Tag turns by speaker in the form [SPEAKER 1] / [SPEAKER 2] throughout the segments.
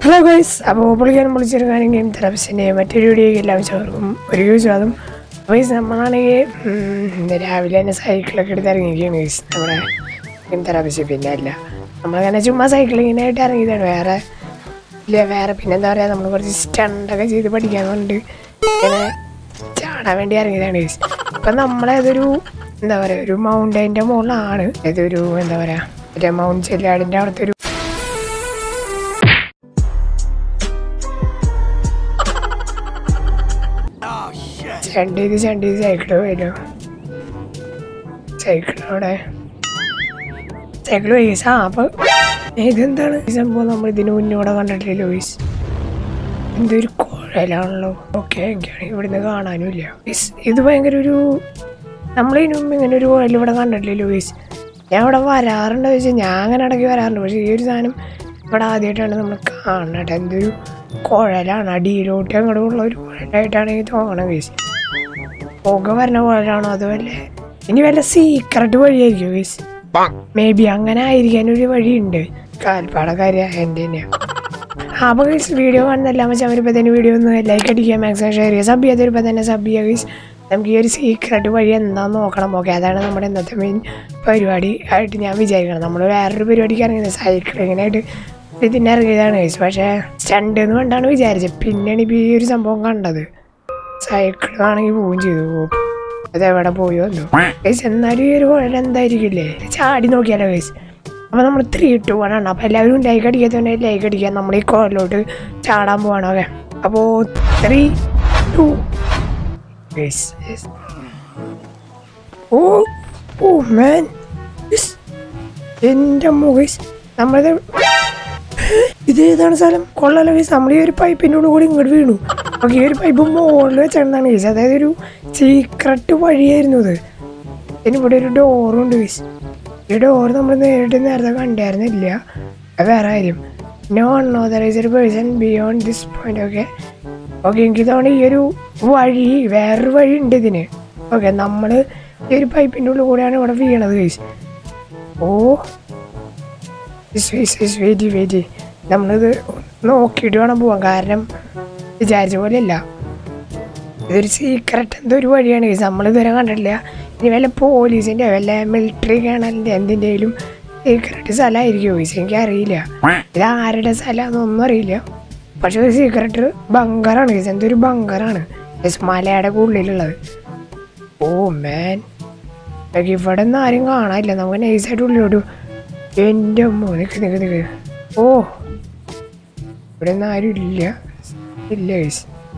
[SPEAKER 1] Hello guys അപ്പോൾ പൊളിക്കാനും പൊളിച്ചെടുക്കാനും game തെറാപ്പിസ്റ്റിൻ്റെ മറ്റൊരു വീഡിയോയ്ക്ക് എല്ലാവരും ചേർക്കും ഒരു സ്വാഗതം ഗൈസ് നമ്മളാണെങ്കിൽ ഉം, ഇന്ന് രാവിലെ തന്നെ സൈക്കിളൊക്കെ എടുത്ത് ഇറങ്ങിയിരിക്കുകയാണ് ഗൈസ് നമ്മുടെ ഗെയിം തെറാപ്പിസ്റ്റ് പിന്നെ അല്ല നമ്മളങ്ങനെ ചുമ്മാ സൈക്ലിങ്ങിനായിട്ട് ഇറങ്ങിയതാണ് വേറെ ഇല്ല വേറെ പിന്നെന്താ പറയുക നമ്മൾ കുറച്ച് സ്റ്റണ്ടൊക്കെ ചെയ്ത് പഠിക്കാൻ കൊണ്ട് ഇങ്ങനെ ചാടാൻ വേണ്ടി ഇറങ്ങിയതാണ് ഗൈസ് അപ്പം നമ്മളതൊരു എന്താ പറയുക ഒരു മൗണ്ടൈൻ്റെ മുകളിലാണ് ഇതൊരു എന്താ പറയുക മറ്റേ മൗണ്ട് ചെല്ലാടിൻ്റെ അവിടുത്തെ ഒരു ചണ്ട് ചെയ്ത് ചണ്ട് ചെയ്ത് സൈക്കിള് പോയല്ലോ സൈക്കിൾ അവിടെ സൈക്കിൾ പോയി ആ അപ്പൊ ഇതെന്താണ് ഈ സംഭവം നമ്മൾ ഇതിന് മുന്നോടെ കണ്ടിട്ടില്ലല്ലോ ഗൈസ് എന്തൊരു കുഴലാണല്ലോ ഓക്കെ എനിക്കാണെങ്കിൽ ഇവിടുന്ന് കാണാനും ഇല്ല ഗൈസ് ഇത് ഭയങ്കര ഒരു നമ്മളിതിനു മുമ്പ് ഇങ്ങനെ ഒരു കുഴൽ ഇവിടെ കണ്ടിട്ടില്ലല്ലോ ഗൈസ് ഞാൻ ഇവിടെ വരാറുണ്ടോ ചോദിച്ചാൽ ഞാൻ അങ്ങനെ ഇടയ്ക്ക് വരാറുണ്ട് പക്ഷേ ഈ ഒരു സാധനം ഇവിടെ ആദ്യമായിട്ടാണ് നമ്മൾ കാണണത് എന്തൊരു കുഴലാണ് അടിയിലോട്ട് അങ്ങോട്ടുള്ള ഒരു കുഴലായിട്ടാണ് എനിക്ക് തോന്നണം ഗൈസ് പുക വരുന്ന കുഴലാണോ അത് വല്ല ഇനി വല്ല സീക്രട്ട് വഴിയായിരിക്കും ഗൈസ് മേ ബി അങ്ങനെ ആയിരിക്കാൻ ഒരു വഴിയുണ്ട് കാൽപ്പാടക്കാര്യ എൻ്റെ തന്നെയാണ് അപ്പോൾ ഗൈസ് വീഡിയോ കാണുന്നല്ല മച്ചാൻ വരുമ്പോൾ തന്നെ വീഡിയോ ഒന്ന് ലൈക്ക് അടിക്കുക മാക്സിമം ഷെയർ ചെയ്യുക സബ് ചെയ്യാത്ത വരുമ്പോൾ തന്നെ സബ് ചെയ്യുക ഗൈസ് നമുക്ക് ഈ ഒരു സീക്രട്ട് വഴി എന്താണെന്ന് നോക്കണം ഓക്കെ അതാണ് നമ്മുടെ ഇന്നത്തെ മെയിൻ പരിപാടി ആയിട്ട് ഞാൻ വിചാരിക്കണം നമ്മൾ വേറൊരു പരിപാടിക്ക് ഇറങ്ങിയത് സൈക്ലിങ്ങിനായിട്ട് ഇതിന് ഇറങ്ങിയതാണ് ഗൈസ് പക്ഷേ സ്റ്റണ്ട് എന്ന് വേണ്ടാണ് വിചാരിച്ചത് പിന്നെയാണ് ഇപ്പോൾ ഈ ഒരു സംഭവം കണ്ടത് സൈക്കിൾ ആണെങ്കിൽ പോവുകയും ചെയ്തു അത് എവിടെ പോയോ എന്തോ ഗൈസ് എന്നാലും ഈ ഒരു കുഴൽ എന്തായിരിക്കില്ലേ ചാടി നോക്കിയാലോ ഗൈസ് അപ്പോൾ നമ്മൾ ത്രീ ടു വൺ ആണ് അപ്പോൾ എല്ലാവരും ലൈക്ക് അടിക്കാത്തവനെ ലൈക്ക് അടിക്കാൻ നമ്മൾ ഈ കുഴലോട്ട് ചാടാൻ പോവാണ് ഓക്കെ അപ്പോൾ three two guys oh oh man എൻ്റെ മുഖേസ് നമ്മളത് ഇത് ഏതാണ് സ്ഥലം കൊള്ളല കേസ് നമ്മൾ ഈ ഒരു പൈപ്പിൻ്റെ ഉള്ളിൽ കൂടി ഇങ്ങോട്ട് വീണു അപ്പോൾ ഈ ഒരു പൈപ്പ് മുകളിൽ വെച്ചാണ് കേസ് അതായത് ഒരു സീക്രട്ട് വഴിയായിരുന്നു ഇത് ഇനി ഇവിടെ ഒരു ഡോറും ഉണ്ട് കേസ് ഈ ഡോർ നമ്മൾ നേരിട്ട് നേരത്തെ കണ്ടായിരുന്നില്ല അത് വേറെ കാര്യം no unauthorised person beyond this point okay okay എനിക്ക് തോന്നുന്നു ഈ ഒരു വഴി വേറൊരു വഴി ഉണ്ട് ഇതിന് ഓക്കെ നമ്മൾ ഈ ഒരു പൈപ്പിൻ്റെ ഉള്ളിൽ കൂടെയാണ് ഇവിടെ വീണത് കേസ് ഓ വെയിറ്റ് വെയിറ്റ് നമ്മളിത് നോക്കിയിട്ട് വേണം പോവാൻ കാരണം വിചാരിച്ച പോലെയല്ല ഇതൊരു സീക്രട്ട് എന്തോ ഒരു വഴിയാണ് കേസ് നമ്മളിതുവരെ കണ്ടിട്ടില്ല ഇനി വല്ല പോലീസിൻ്റെ വല്ല മിലിറ്ററി കേണലിൻ്റെ എന്തിൻ്റെയും സീക്രട്ട് സ്ഥലമായിരിക്കും കേസ് എനിക്കറിയില്ല ഇത് ആരുടെ സ്ഥലമാണെന്നൊന്നും അറിയില്ല പക്ഷെ ഒരു സീക്രട്ട് ബങ്കറാണ് കേസ് എന്തൊരു ബങ്കറാണ് കേസ് മലയുടെ ഉള്ളിലുള്ളത് ഓ മാൻ ഇവിടെ ഒന്നും ആരും കാണാനില്ല നമുക്ക് നൈസായിട്ട് ഉള്ളിലോട്ട് എൻ്റെ അമ്മ നിക്ക് നിക്ക് നിക്ക് ഓ ഇവിടെ ഒന്നും ആരും ഇല്ല ഇല്ല ഗൈസ്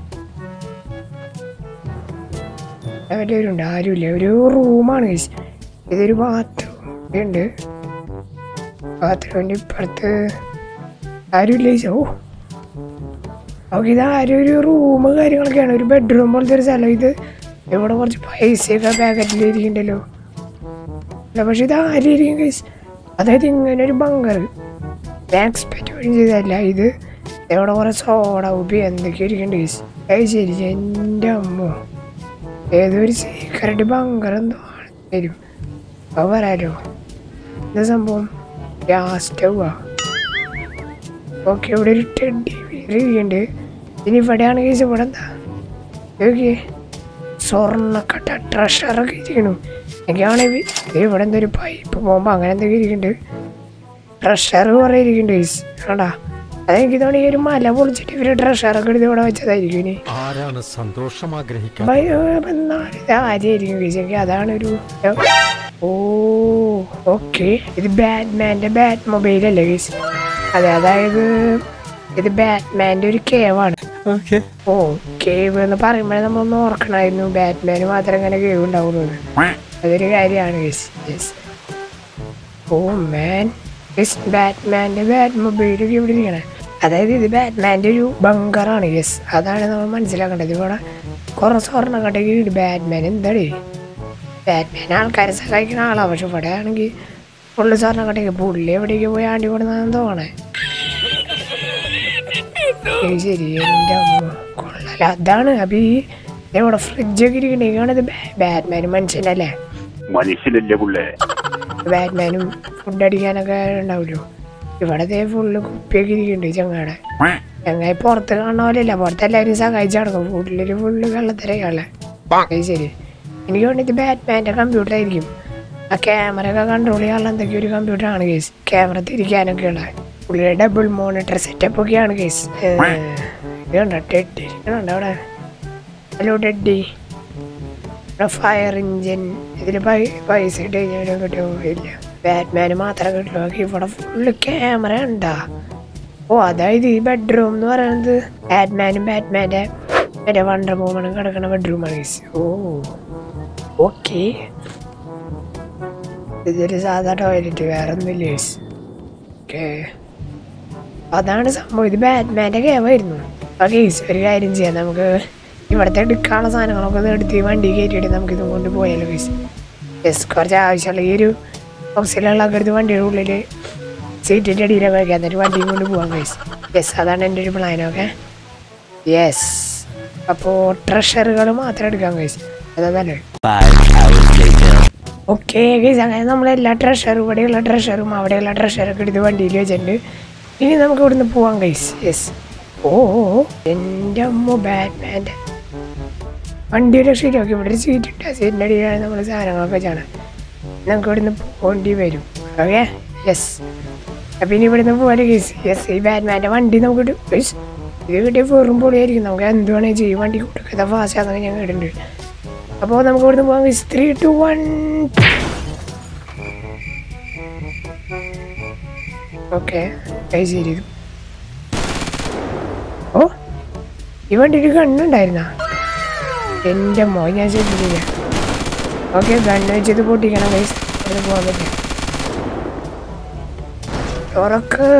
[SPEAKER 1] എല്ലാവരും ആരുമില്ല ഒരു റൂമാണ് ഗൈസ് ഇതൊരു ബാത്റൂം ഉണ്ട് ബാത്റൂമിൻ്റെ ഇപ്പുറത്ത് ആരുമില്ല ഗൈസ് ഓ ഓക്കെ ഇത് ആരും ഒരു റൂം കാര്യങ്ങളൊക്കെയാണ് ഒരു ബെഡ്റൂം പോലത്തെ ഒരു സ്ഥലം ഇത് ഇവിടെ കുറച്ച് പൈസയൊക്കെ പാക്കറ്റിൽ ഇരിക്കണ്ടല്ലോ അല്ല പക്ഷെ ഇത് ആരും ഗൈസ് അതായത് ഇങ്ങനെ ഒരു ബങ്കർ ഞാൻ എക്സ്പെക്റ്റ് പോലും ചെയ്തതല്ല ഇത് ഇവിടെ കുറെ സോഡ ഉപ്പി എന്തൊക്കെ ഇരിക്കുന്നുണ്ട് ഗൈസ് അത് ശരി എൻ്റെ അമ്മ ഏതൊരു സീക്രട്ട് ബങ്കർ എന്തോ ആണ് തരും അത് പറയാലോ എന്താ സംഭവം ഗ്യാസ് സ്റ്റൗവാ ഓക്കെ ഇവിടെ ഒരു ടെഡി ഇരിക്കുന്നുണ്ട് ഇനി ഇവിടെയാണ് കേസ് ഇവിടെ എന്താ ഓക്കെ സ്വർണ്ണക്കട്ട ട്രഷറൊക്കെ ഇരിക്കണു എനിക്കാണെങ്കിൽ ഇവിടെ എന്തോ ഒരു പൈപ്പ് പോകുമ്പോൾ അങ്ങനെ എന്തൊക്കെ ഇരിക്കുന്നുണ്ട് ട്രഷർ കുറേ ഇരിക്കുന്നുണ്ട് ഗൈസ് ആണ്ടാ അതെനിക്ക് തോന്നി ഈ ഒരു മല പൊളിച്ചിട്ട് ഇവര് ട്രഷറൊക്കെ എടുത്ത് ഇവിടെ വെച്ചതായിരിക്കും ഇനി
[SPEAKER 2] ആരാണ് സന്തോഷം ആഗ്രഹിക്കാൻ
[SPEAKER 1] ആദ്യമായിരിക്കും ഗൈസ് എനിക്ക് അതാണ് ഒരു ഓ ഓക്കെ ഇത് ബാറ്റ്മാൻ്റെ ബാറ്റ് മൊബൈൽ അല്ലേ ഗൈസ് അതെ അതായത് ഇത് ബാറ്റ്മാൻ്റെ ഒരു കേവാണ്
[SPEAKER 2] ഓക്കെ
[SPEAKER 1] ഓ കേവ് എന്ന് പറയുമ്പോഴേ നമ്മളൊന്ന് ഓർക്കണമായിരുന്നു ബാറ്റ്മാന് മാത്രമേ അങ്ങനെ കേവ് ഉണ്ടാവുള്ളൂ എന്ന്. അതൊരു കാര്യമാണ് yes yes oh man yes ബാറ്റ്മാൻ്റെ ബാറ്റ് മൊബൈലൊക്കെ ഇവിടെ ഇരിക്കണേ അതായത് ഇത് ബാറ്റ്മാൻ്റെ ഒരു ബങ്കറാണ് യെസ് അതാണ് നമ്മൾ മനസ്സിലാക്കേണ്ടത് ഇവിടെ കുറേ സ്വർണ്ണം കണ്ടെങ്കിൽ ബാറ്റ്മാൻ എന്താടേ ബാറ്റ്മാൻ ആൾക്കാരെ സഹായിക്കുന്ന ആളാണ് പക്ഷെ ഇവിടെ ആണെങ്കിൽ പുള്ളി സ്വർണ്ണം കണ്ടെങ്കിൽ പുള്ളി എവിടേക്ക് പോയി ആണ്ടി കൊടുന്നാന്ന് തോന്നണേ ഏയ് ശരി എൻ്റെ അമ്മ കൊള്ളാല അതാണ് അപ്പൊ ഈ ഇവിടെ ഫ്രിഡ്ജൊക്കെ ഇരിക്കണേക്കാണിത് ബാറ്റ്മാനും മനുഷ്യനല്ലേ
[SPEAKER 3] മനുഷ്യനല്ലേ പുള്ളേ
[SPEAKER 1] ബാറ്റ്മാനും ഫുഡ് അടിക്കാനൊക്കെ ഉണ്ടാവുമല്ലോ ഇവിടത്തെ ഫുള്ള് കുപ്പിയൊക്കെ ഇരിക്കുന്നുണ്ട് ചങ്ങാടെ ചങ്ങായി പുറത്ത് കാണുന്ന പോലെയല്ല പുറത്ത് എല്ലാവരും സഹായിച്ചു നടക്കും ഉള്ളില് ഫുള്ള് കള്ളത്തരകളെ അത് ശരി എനിക്ക് വേണ്ടിയിട്ട് ബാറ്റ്മാൻ്റെ കമ്പ്യൂട്ടർ ആയിരിക്കും ആ ക്യാമറ ഒക്കെ കൺട്രോൾ ചെയ്യാനുള്ള എന്തൊക്കെയോ ഒരു കമ്പ്യൂട്ടർ ആണ് കേസ് ക്യാമറ തിരിക്കാനൊക്കെ ഉള്ള പുള്ളിയുടെ ഡബിൾ മോണിറ്റർ സെറ്റപ്പ് ഒക്കെയാണ് കേസ് ഇത് കണ്ടോ ടെഡി കണ്ടോ അവിടെ ഹലോ ടെഡി ഫയർ എഞ്ചിൻ ഇതിൽ പൈസ ഇട്ട് കഴിഞ്ഞാൽ കിട്ടുമോ ഇല്ല ബാറ്റ്മാന് മാത്രമേ കിട്ടുള്ളൂ ബാക്കി ഇവിടെ ഫുള്ള് ക്യാമറ ഉണ്ടാ ഓ അതായത് ഈ ബെഡ്റൂം എന്ന് പറയുന്നത് ബാറ്റ്മാനും ബാറ്റ്മാൻ്റെ മറ്റേ വണ്ടർ വുമണും കിടക്കുന്ന ബെഡ്റൂമാണ് ഓ ഓക്കെ ഇതൊരു സാധാ ടോയ്ലറ്റ് വേറെ ഒന്നുമില്ല ഓക്കെ അതാണ് സംഭവം ഇത് ബാറ്റ്മാൻ്റെ കേവായിരുന്നു ആ കേസ് ഒരു കാര്യം ചെയ്യാം നമുക്ക് ഇവിടുത്തെ എടുക്കാനുള്ള സാധനങ്ങളൊക്കെ ഒന്ന് എടുത്ത് ഈ വണ്ടി കയറ്റിയിട്ട് നമുക്ക് ഇതും കൊണ്ട് പോയാലോ കേസ് യെസ് കുറച്ച് ആവശ്യമുള്ള ഈ ഒരു ഹൗസിലുള്ള എടുത്ത് വണ്ടിയുടെ ഉള്ളിൽ സീറ്റിൻ്റെ അടിയിലൊക്കെ വയ്ക്കാം എന്നിട്ട് വണ്ടിയും കൊണ്ട് പോകാം കേസ് യെസ് അതാണ് എൻ്റെ ഒരു പ്ലാൻ ഓക്കെ യെസ് അപ്പോൾ ട്രഷറുകൾ മാത്രം എടുക്കാം കേസ് അതാ നല്ലത് ഓക്കെ ഗൈസ് അങ്ങനെ നമ്മളെല്ലാ ട്രഷറും ഇവിടെയുള്ള ട്രഷറും അവിടെയുള്ള ട്രഷറൊക്കെ എടുത്ത് വണ്ടിയിൽ വെച്ചിട്ടുണ്ട് ഇനി നമുക്ക് ഇവിടുന്ന് പോവാം ഗൈസ് യെസ് ഓ എൻ്റെ അമ്മ ബാറ്റ്മാൻ്റെ വണ്ടിയുടെ ശരിയാക്കി ഇവിടെ ഒരു സീറ്റ് ഇട്ട് ആ സീറ്റിൻ്റെ അടിയിലാണ് നമ്മൾ സാധനങ്ങളൊക്കെ ചെയ്യണം നമുക്ക് ഇവിടുന്ന് പോകേണ്ടി വരും ഓക്കെ യെസ് അപ്പം ഇനി ഇവിടുന്ന് പോകാൻ ഗൈസ് യെസ് ഈ ബാറ്റ്മാൻ്റെ വണ്ടി നമുക്ക് ഇടും ഗൈസ് ഇത് കിട്ടിയ വെറും പൊളിയായിരിക്കും നമുക്ക് എന്ത് വേണമെങ്കിൽ ചെയ്യും വണ്ടി കൊടുക്കാത്ത ഫാസ്റ്റ് ആണെന്ന് ഞാൻ കേട്ടിട്ടുണ്ട് അപ്പോൾ നമുക്ക് ഇവിടുന്ന് പോകാം guys three two one okay ശരി ഇത് ഓ ഈ വണ്ടിക്ക് കണ്ണുണ്ടായിരുന്ന എൻ്റെ മോ ഞാൻ ശ്രദ്ധിച്ചില്ല ഓക്കെ കണ്ണ് വെച്ചത് പൊട്ടിക്കണം ഗൈസ് അവിടെ പോകാൻ പറ്റില്ല തുറക്ക്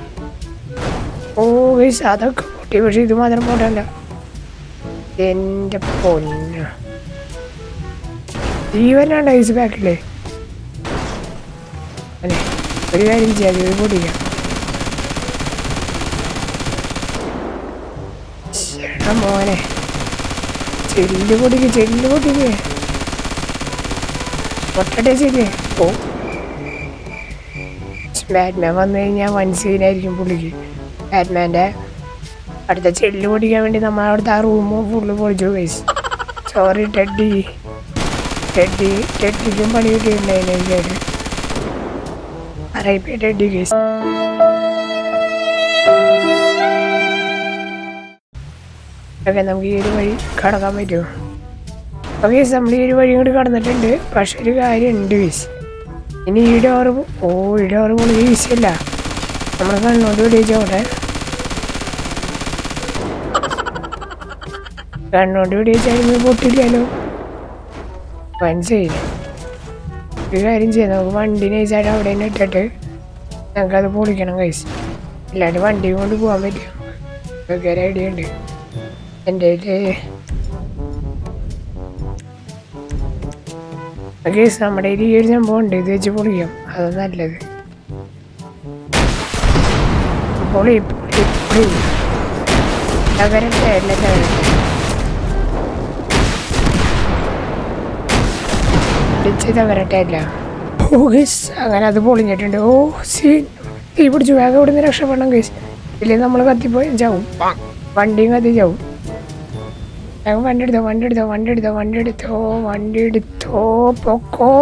[SPEAKER 1] ഓ ഗൈസ് അതൊക്കെ പൊട്ടി പക്ഷെ ഇത് മാത്രം പോട്ടല്ല എൻ്റെ പൊന്ന ജീവനാണ്ട് ഐസ് ബാക്കില്ലേ അല്ലേ ഒരു കാര്യം ചെയ്യാം ഇത് പൊട്ടിക്കാം ചേട്ടാ മോനെ ചെല്ല് പൊടിക്ക് ചെല്ല് പൊടിക്ക് പൊട്ടട്ടെ ശരി ഓ ബാറ്റ്മാൻ വന്നു കഴിഞ്ഞാൽ വൻ സീനായിരിക്കും പുള്ളിക്ക് ബാറ്റ്മാൻ്റെ അടുത്ത ചെല്ല് പൊടിക്കാൻ വേണ്ടി നമ്മൾ അവിടുത്തെ ആ റൂമ് ഫുള്ള് പൊളിച്ചു പൈസ സോറി ടെഡി ടെഡി ടെഡിക്കും പണി കിട്ടിയിട്ടുണ്ടായിരുന്നു എനിക്കായിട്ട് അറിയിപ്പി ടെഡി കേസ് ഓക്കെ നമുക്ക് ഈ ഒരു വഴി കടക്കാൻ പറ്റുമോ ഓക്കെ നമ്മൾ ഈ ഒരു വഴി കൂടി കടന്നിട്ടുണ്ട് പക്ഷെ ഒരു കാര്യം ഉണ്ട് വീസ് ഇനി ഈ ഡോറ് ഓ ഈ ഡോറ് പോണത് ഈസിയല്ല നമ്മൾ കണ്ണോട്ട് പിടിച്ചോട്ടെ കണ്ണോട്ട് പിടിച്ചാൽ പൊട്ടില്ലല്ലോ മനസ്സിലായില്ല ഒരു കാര്യം ചെയ്യാം നമുക്ക് വണ്ടി നൈസായിട്ട് അവിടെ തന്നെ ഇട്ടിട്ട് ഞങ്ങൾക്കത് പൊളിക്കണം കൈസ് അല്ലാണ്ട് വണ്ടി കൊണ്ട് പോകാൻ പറ്റും ഒക്കെ ഒരു ഐഡിയ ഉണ്ട് എൻ്റെ കേസ് നമ്മുടെ കയ്യിൽ ഈ ഒരു സംഭവം ഉണ്ട് ഇത് വെച്ച് പൊളിക്കാം അതാ നല്ലത് പൊളി പൊളി പൊളി തകരട്ടെ എല്ലാം തകരട്ടെ പിടിച്ച് തകരട്ടെ അല്ല ഓ ഗേസ് അങ്ങനെ അത് പൊളിഞ്ഞിട്ടുണ്ട് ഓ സീൻ തീ പിടിച്ചു വേഗം ഇവിടുന്ന് രക്ഷപ്പെടണം ഗേസ് ഇല്ലെങ്കിൽ നമ്മൾ കത്തിപ്പോയി ചാവും വണ്ടിയും കത്തി ചാവും വേഗം വണ്ടി എടുത്തോ വണ്ടി എടുത്തോ വണ്ടി എടുത്തോ വണ്ടി എടുത്തോ വണ്ടി എടുത്തോ പൊക്കോ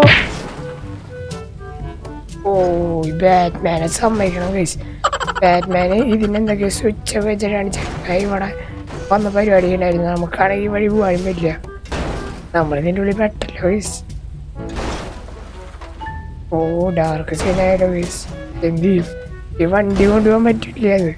[SPEAKER 1] ഓ ഈ ബാറ്റ്മാനെ സമ്മതിക്കണം ഗേസ് ബാറ്റ്മാന് ഇതിനെന്തൊക്കെയോ സ്വിച്ച് ഒക്കെ വെച്ചിട്ടാണ് ചെറുക്കായി ഇവിടെ വന്ന പരിപാടി ഉണ്ടായിരുന്നു നമുക്കാണെങ്കിൽ ഈ വഴി പോകാനും പറ്റില്ല നമ്മൾ ഇതിൻ്റെ ഉള്ളിൽ പെട്ടല്ലോ ഗേസ് ഓ ഡാർക്ക് സീനായാലോ ഗേസ് എന്ത് ചെയ്യും ഈ വണ്ടി കൊണ്ടുപോകാൻ പറ്റില്ല അത്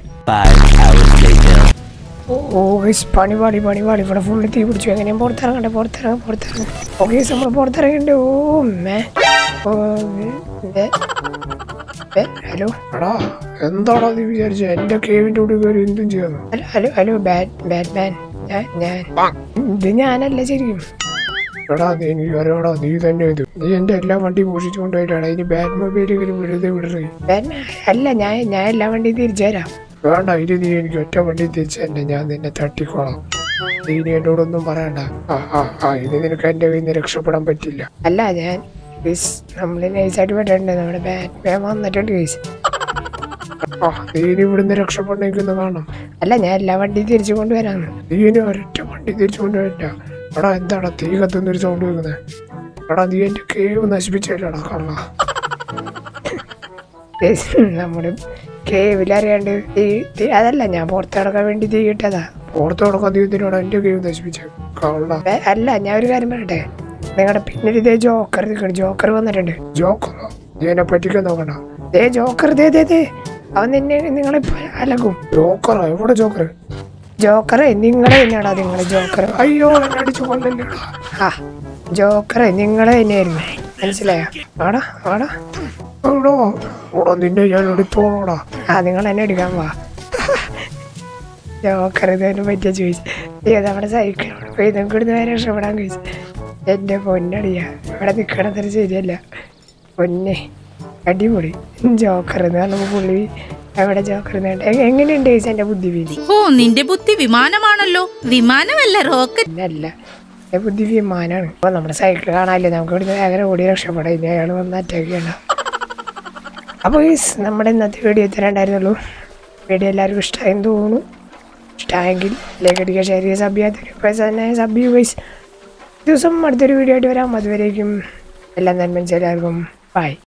[SPEAKER 1] ഓ ഓ ഗൈസ് പണി പാടി പണി പാടി ഇവിടെ ഫുള്ള് തീ പിടിച്ചു എങ്ങനെയും പുറത്തിറങ്ങട്ടെ പുറത്തിറങ്ങ പുറത്തിറങ്ങ ഓ ഗൈസ് നമ്മൾ പുറത്തിറങ്ങണ്ട് ഓ മേ ഓ ഇത്, ഏ, ഹലോ
[SPEAKER 3] എടാ എന്താടാ നീ വിചാരിച്ച എന്റെ കേവിന്റെ ഉള്ളിൽ കയറി എന്തും ചെയ്യുന്നു
[SPEAKER 1] hello hello hello bat Batman ഞാൻ ഞാൻ ഇത് ഞാനല്ല ശരിക്കും
[SPEAKER 3] എടാ നീ എനിക്ക് അറിയാടാ നീ തന്നെ ഇത് നീ എന്റെ എല്ലാ വണ്ടി മോഷിച്ചു കൊണ്ടുപോയിട്ടാണ് ഇനി ബാറ്റ് മൊബൈലിൽ വെറുതെ വിടറേ
[SPEAKER 1] ബാറ്റ്മാൻ അല്ല ഞാൻ ഞാൻ എല്ലാ വണ്ടിയും തിരിച്ചു തരാം
[SPEAKER 3] വേണ്ട ഇനി നീ എനിക്ക് ഒറ്റ വണ്ടി തിരിച്ചു തന്നെ ഞാൻ നിന്നെ തട്ടിക്കോളാം നീ ഇനി എന്നോടൊന്നും പറയണ്ട ആ ആ ആ ഇനി നിനക്ക് എന്റെ കയ്യിൽ നിന്ന് രക്ഷപ്പെടാൻ പറ്റില്ല
[SPEAKER 1] അല്ല ഞാൻ ഗൈസ് നമ്മൾ നൈസായിട്ട് പെട്ടിട്ടുണ്ട് നമ്മുടെ ബാറ്റ്മാൻ വന്നിട്ടുണ്ട് ഗൈസ്
[SPEAKER 3] ആ നീ ഇനി ഇവിടുന്ന് രക്ഷപ്പെടണമെന്ന് കാണാം
[SPEAKER 1] അല്ല ഞാൻ എല്ലാ വണ്ടിയും തിരിച്ചു കൊണ്ടുവരാന്ന്
[SPEAKER 3] നീ ഇനി ഒരൊറ്റ വണ്ടി തിരിച്ചു കൊണ്ടുവരില്ല എടാ എന്താടാ തീ കത്തുന്നൊരു സൗണ്ട് വെക്കുന്നത് എടാ നീ എന്റെ കേവ് നശിപ്പിച്ചല്ലടാ കള്ള
[SPEAKER 1] നമ്മുടെ കേവിലറിയാണ്ട് തീ തീ- അതല്ല ഞാൻ പുറത്തിറക്കാൻ വേണ്ടി തീ കിട്ടതാ
[SPEAKER 3] പുറത്ത് കിടക്കാൻ നീ എന്തിനാടാ എന്റെ കേവ് നശിപ്പിച്ച കള്ള
[SPEAKER 1] ഏ, അല്ല ഞാൻ ഒരു കാര്യം പറയട്ടെ നിങ്ങളുടെ പിന്നിൽ ഇതേ ജോക്കർ നിൽക്കണം ജോക്കർ വന്നിട്ടുണ്ട്
[SPEAKER 3] ജോക്കറോ നീ എന്നെ പറ്റിക്കാൻ നോക്കണ്ട
[SPEAKER 1] ദേ ജോക്കർ ദേ ദേ ദേ അവൻ നിന്നെ നിങ്ങളിപ്പോ അലകും
[SPEAKER 3] ജോക്കറോ എവിടെ ജോക്കർ
[SPEAKER 1] ജോക്കറെ നിങ്ങളെ തന്നെയാടാ നിങ്ങളെ ജോക്കർ
[SPEAKER 3] അയ്യോ എന്നെ അടിച്ചു കൊല്ലല്ലേടാ
[SPEAKER 1] ആ ജോക്കറെ നിങ്ങളെ തന്നെയായിരുന്നു മനസ്സിലായോ ആടാ ആടാ
[SPEAKER 3] എടോ ഓടാ നിന്നെ ഞാൻ എടുത്തോളാടാ
[SPEAKER 1] ആ നിങ്ങൾ എന്നെ എടുക്കാൻ വാ ജോക്കർ ഇതിനെ പറ്റിയ ചോദിച്ചു ഏത് നമ്മുടെ സൈക്കിളോട് പോയി നിങ്ങൾക്ക് ഇവിടുന്ന് വരെ രക്ഷപ്പെടാൻ ചോദിച്ചു എൻ്റെ പൊന്നടിയാ ഇവിടെ നിൽക്കണത്ര ശരിയല്ല പൊന്നെ അടിപൊളി ജോക്കർ എന്ന് പറഞ്ഞപ്പോൾ പുള്ളി എവിടെ ജോക്കർ എങ്ങനെയുണ്ട് ചോദിച്ചു എൻ്റെ ബുദ്ധി വീതി
[SPEAKER 4] ഓ നിന്റെ ബുദ്ധി വിമാനമാണല്ലോ വിമാനമല്ല റോക്കറ്റ്
[SPEAKER 1] പിന്നല്ല എൻ്റെ ബുദ്ധി വിമാനാണ് അപ്പോൾ നമ്മുടെ സൈക്കിൾ കാണാനില്ലേ നമുക്ക് ഇവിടുന്ന് വേഗം ഓടി രക്ഷപ്പെടാം ഇനി അയാൾ വന്ന് അറ്റാക്ക് ചെയ്യണം അപ്പോൾ ഈ സ് നമ്മുടെ ഇന്നത്തെ വീഡിയോ ഇത്ര ഉണ്ടായിരുന്നുള്ളൂ വീഡിയോ എല്ലാവർക്കും ഇഷ്ടമായെന്ന് തോന്നുന്നു ഇഷ്ടമായെങ്കിൽ ലൈക്ക് അടിക്കുക ഷെയർ ചെയ്യുക സബ് ചെയ്യാത്തൊരു തന്നെ സബ് ചെയ്യുക guys. ദിവസം അടുത്തൊരു വീഡിയോ ആയിട്ട് വരാം അതുവരേക്കും എല്ലാം നന്മ എല്ലാവർക്കും ബൈ